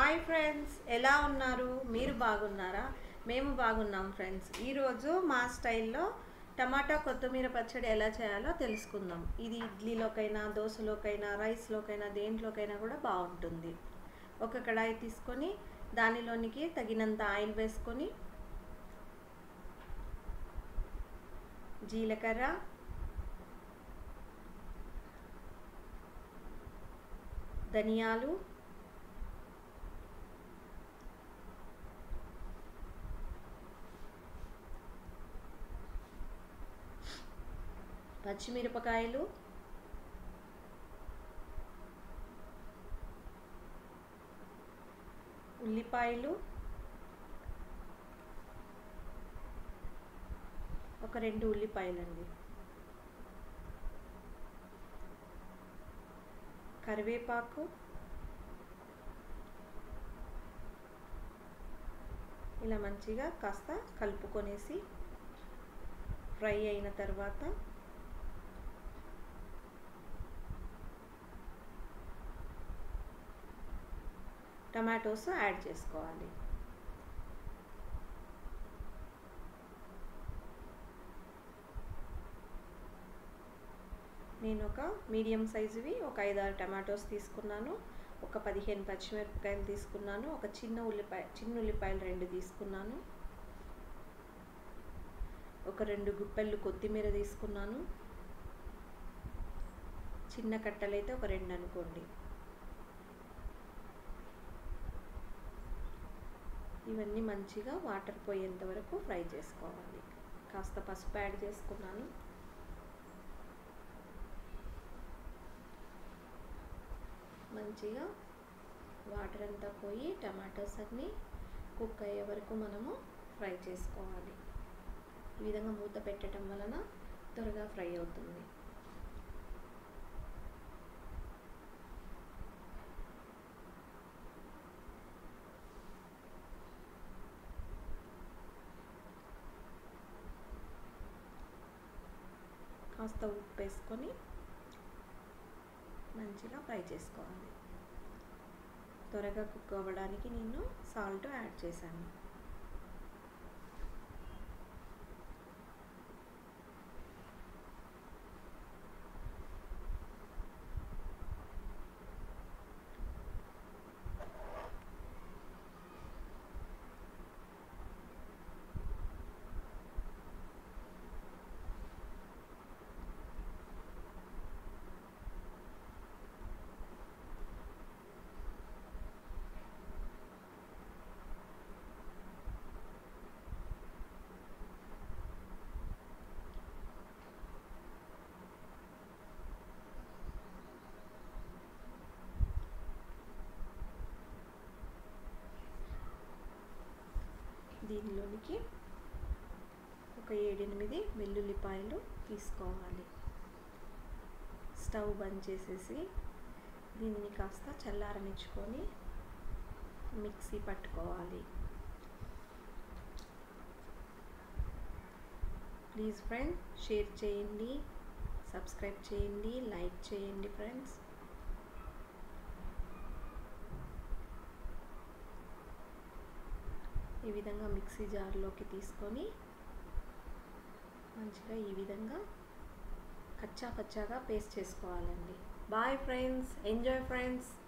hi friends ఎలా ఉన్నారు మీరు బాగున్నారా మేము బాగున్నాం ఫ్రెండ్స్ ఈరోజు మా స్టైల్లో టమాటా కొత్తిమీర పచ్చడి ఎలా చేయాలో తెలుసుకుందాం ఇది ఇడ్లీలోకైనా దోశలోకైనా రైస్లోకైనా దేంట్లోకైనా కూడా బాగుంటుంది ఒక కడాయి తీసుకొని దానిలోనికి తగినంత ఆయిల్ వేసుకొని జీలకర్ర ధనియాలు పచ్చిమిరపకాయలు ఉల్లిపాయలు ఒక రెండు ఉల్లిపాయలండి కరివేపాకు ఇలా మంచిగా కాస్త కలుపుకొనేసి ఫ్రై అయిన తర్వాత టమాటోస్ యాడ్ చేసుకోవాలి నేను ఒక మీడియం సైజువి ఒక ఐదారు టమాటోస్ తీసుకున్నాను ఒక పదిహేను పచ్చిమిరపకాయలు తీసుకున్నాను ఒక చిన్న ఉల్లిపాయ చిన్న ఉల్లిపాయలు రెండు తీసుకున్నాను ఒక రెండు గుప్పెళ్ళు కొత్తిమీర తీసుకున్నాను చిన్న కట్టలైతే ఒక రెండు అనుకోండి ఇవన్నీ మంచిగా వాటర్ పోయేంత వరకు ఫ్రై చేసుకోవాలి కాస్త పసుపు యాడ్ చేసుకున్నాను మంచిగా వాటర్ అంతా పోయి టమాటోస్ అన్నీ కుక్ అయ్యే వరకు మనము ఫ్రై చేసుకోవాలి ఈ విధంగా మూత పెట్టడం వలన త్వరగా ఫ్రై అవుతుంది కాస్త ఉప్పు వేసుకొని మంచిగా ఫ్రై చేసుకోవాలి త్వరగా కుక్ అవ్వడానికి నేను సాల్ట్ యాడ్ చేశాను దీనిలోనికి ఒక ఏడెనిమిది వెల్లుల్లిపాయలు తీసుకోవాలి స్టవ్ బంద్ చేసేసి దీన్ని కాస్త చల్లారనిచ్చుకొని మిక్సీ పట్టుకోవాలి ప్లీజ్ ఫ్రెండ్స్ షేర్ చేయండి సబ్స్క్రైబ్ చేయండి లైక్ చేయండి ఫ్రెండ్స్ ఈ విధంగా మిక్సీ జార్లోకి తీసుకొని మంచిగా ఈ విధంగా కచ్చా పచ్చాగా పేస్ట్ చేసుకోవాలండి బాయ్ ఫ్రెండ్స్ ఎంజాయ్ ఫ్రెండ్స్